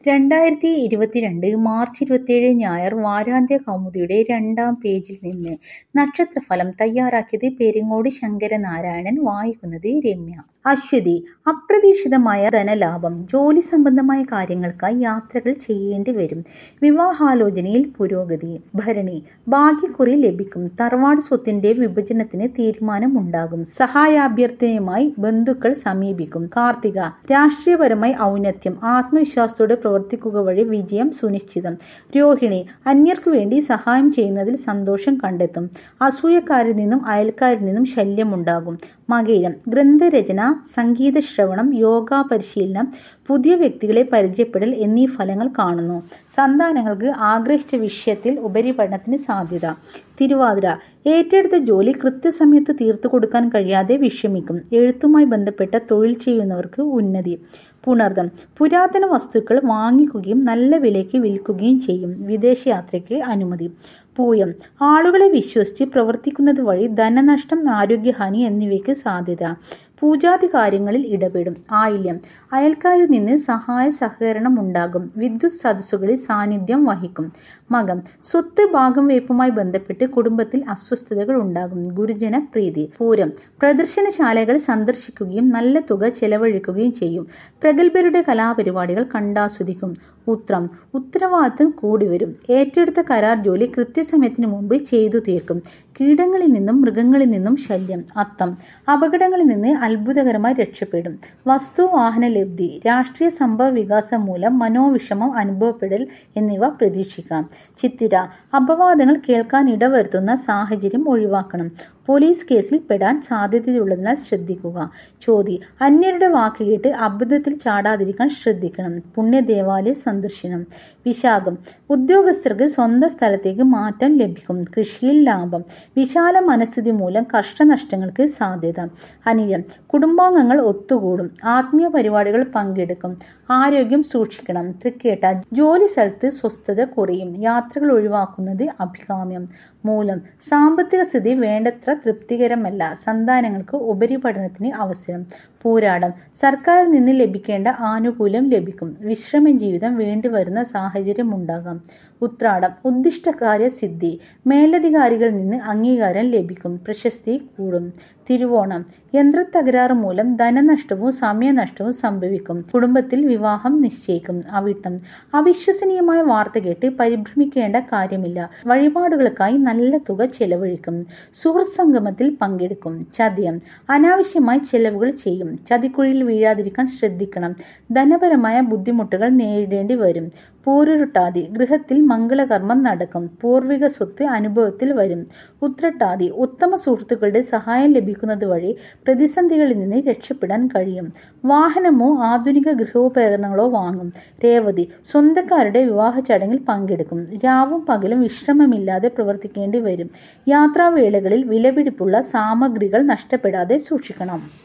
രണ്ടായിരത്തി ഇരുപത്തിരണ്ട് മാർച്ച് ഇരുപത്തിയേഴ് ഞായർ വാരാന്ത്യ കൗമുദിയുടെ രണ്ടാം പേജിൽ നിന്ന് നക്ഷത്രഫലം തയ്യാറാക്കിയത് പെരിങ്ങോട് ശങ്കരനാരായണൻ വായിക്കുന്നത് രമ്യ അശ്വതി അപ്രതീക്ഷിതമായ ധനലാഭം ജോലി സംബന്ധമായ കാര്യങ്ങൾക്കായി യാത്രകൾ ചെയ്യേണ്ടി വരും വിവാഹാലോചനയിൽ പുരോഗതി ഭരണി ഭാഗ്യക്കുറി ലഭിക്കും തറവാട് സ്വത്തിന്റെ വിഭജനത്തിന് തീരുമാനമുണ്ടാകും സഹായാഭ്യർത്ഥനയുമായി ബന്ധുക്കൾ സമീപിക്കും കാർത്തിക രാഷ്ട്രീയപരമായി ഔന്നത്യം ആത്മവിശ്വാസത്തോടെ പ്രവർത്തിക്കുക വഴി വിജയം സുനിശ്ചിതം രോഹിണി അന്യർക്കു വേണ്ടി സഹായം ചെയ്യുന്നതിൽ സന്തോഷം കണ്ടെത്തും അസൂയക്കാരിൽ നിന്നും അയൽക്കാരിൽ നിന്നും ശല്യമുണ്ടാകും മകയിരം ഗ്രന്ഥരചന സംഗീത ശ്രവണം യോഗ പരിശീലനം പുതിയ വ്യക്തികളെ പരിചയപ്പെടൽ എന്നീ ഫലങ്ങൾ കാണുന്നു സന്താനങ്ങൾക്ക് ആഗ്രഹിച്ച വിഷയത്തിൽ ഉപരിപഠനത്തിന് സാധ്യത തിരുവാതിര ഏറ്റെടുത്ത ജോലി കൃത്യസമയത്ത് തീർത്തു കൊടുക്കാൻ കഴിയാതെ വിഷമിക്കും എഴുത്തുമായി ബന്ധപ്പെട്ട തൊഴിൽ ചെയ്യുന്നവർക്ക് ഉന്നതി പുണർദം പുരാതന വസ്തുക്കൾ വാങ്ങിക്കുകയും നല്ല വിലയ്ക്ക് വിൽക്കുകയും ചെയ്യും വിദേശയാത്രയ്ക്ക് അനുമതി പൂയം ആളുകളെ വിശ്വസിച്ച് പ്രവർത്തിക്കുന്നത് വഴി ധനനഷ്ടം ആരോഗ്യഹാനി എന്നിവയ്ക്ക് സാധ്യത പൂജാതി കാര്യങ്ങളിൽ ഇടപെടും ആയില്യം അയൽക്കാരിൽ നിന്ന് സഹായ സഹകരണം ഉണ്ടാകും വിദ്യുത് സദസ്സുകളിൽ സാന്നിധ്യം വഹിക്കും മകം സ്വത്ത് ഭാഗം വെയ്പ്പുമായി ബന്ധപ്പെട്ട് കുടുംബത്തിൽ അസ്വസ്ഥതകൾ ഉണ്ടാകും ഗുരുജന പ്രീതി പൂരം പ്രദർശനശാലകൾ സന്ദർശിക്കുകയും നല്ല തുക ചെലവഴിക്കുകയും ചെയ്യും പ്രഗത്ഭരുടെ കലാപരിപാടികൾ കണ്ടാസ്വദിക്കും ഉത്രം ഉത്തരവാദിത്തം കൂടി വരും ഏറ്റെടുത്ത കരാർ ജോലി കൃത്യസമയത്തിന് മുമ്പ് ചെയ്തു തീർക്കും കീടങ്ങളിൽ നിന്നും മൃഗങ്ങളിൽ നിന്നും ശല്യം അത്തം അപകടങ്ങളിൽ നിന്ന് അത്ഭുതകരമായി രക്ഷപ്പെടും വസ്തു വാഹന ലബ്ധി രാഷ്ട്രീയ സംഭവ വികാസം മൂലം മനോവിഷമം അനുഭവപ്പെടൽ എന്നിവ പ്രതീക്ഷിക്കാം ചിത്തിര അപവാദങ്ങൾ കേൾക്കാൻ ഇടവരുത്തുന്ന സാഹചര്യം ഒഴിവാക്കണം പോലീസ് കേസിൽ പെടാൻ സാധ്യതയുള്ളതിനാൽ ശ്രദ്ധിക്കുക ചോതി അന്യരുടെ വാക്ക് കേട്ട് അബദ്ധത്തിൽ ചാടാതിരിക്കാൻ ശ്രദ്ധിക്കണം പുണ്യദേവാലയ സന്ദർശനം വിശാഖം ഉദ്യോഗസ്ഥർക്ക് സ്വന്തം സ്ഥലത്തേക്ക് മാറ്റം ലഭിക്കും കൃഷിയിൽ ലാഭം വിശാല മനസ്ഥിതി മൂലം കഷ്ടനഷ്ടങ്ങൾക്ക് സാധ്യത അനിഴം കുടുംബാംഗങ്ങൾ ഒത്തുകൂടും ആത്മീയ പരിപാടികൾ പങ്കെടുക്കും ആരോഗ്യം സൂക്ഷിക്കണം തൃക്കേട്ട ജോലി സ്ഥലത്ത് സ്വസ്ഥത കുറയും യാത്രകൾ ഒഴിവാക്കുന്നത് അഭികാമ്യം മൂലം സാമ്പത്തിക സ്ഥിതി വേണ്ടത്ര തൃപ്തികരമല്ല സന്താനങ്ങൾക്ക് ഉപരിപഠനത്തിന് അവസരം പോരാടം സർക്കാരിൽ നിന്ന് ലഭിക്കേണ്ട ആനുകൂല്യം ലഭിക്കും വിശ്രമ ജീവിതം വേണ്ടിവരുന്ന സാഹചര്യം ഉണ്ടാകാം ഉത്രാടം ഉദ്ദിഷ്ടകാര്യ സിദ്ധി മേലധികാരികളിൽ നിന്ന് അംഗീകാരം ലഭിക്കും പ്രശസ്തി കൂടും തിരുവോണം യന്ത്രത്തകരാറ് മൂലം ധനനഷ്ടവും സമയനഷ്ടവും സംഭവിക്കും കുടുംബത്തിൽ വിവാഹം നിശ്ചയിക്കും അവിട്ടം അവിശ്വസനീയമായ വാർത്ത കേട്ട് പരിഭ്രമിക്കേണ്ട കാര്യമില്ല വഴിപാടുകൾക്കായി നല്ല തുക ചെലവഴിക്കും സുഹൃത്ത് സംഗമത്തിൽ പങ്കെടുക്കും ചതയം അനാവശ്യമായി ചെലവുകൾ ചെയ്യും ചതിക്കുഴിയിൽ വീഴാതിരിക്കാൻ ശ്രദ്ധിക്കണം ധനപരമായ ബുദ്ധിമുട്ടുകൾ നേരിടേണ്ടി വരും പൂരുരുട്ടാതി ഗൃഹത്തിൽ മംഗളകർമ്മം നടക്കും പൂർവിക സ്വത്ത് അനുഭവത്തിൽ വരും ഉത്രട്ടാതി ഉത്തമ സുഹൃത്തുക്കളുടെ സഹായം ലഭിക്കുന്നത് വഴി പ്രതിസന്ധികളിൽ നിന്ന് രക്ഷപ്പെടാൻ കഴിയും വാഹനമോ ആധുനിക ഗൃഹോപകരണങ്ങളോ വാങ്ങും രേവതി സ്വന്തക്കാരുടെ വിവാഹ ചടങ്ങിൽ പങ്കെടുക്കും രാവും പകലും വിശ്രമമില്ലാതെ പ്രവർത്തിക്കേണ്ടി വരും യാത്രാവേളകളിൽ വിലപിടിപ്പുള്ള സാമഗ്രികൾ നഷ്ടപ്പെടാതെ സൂക്ഷിക്കണം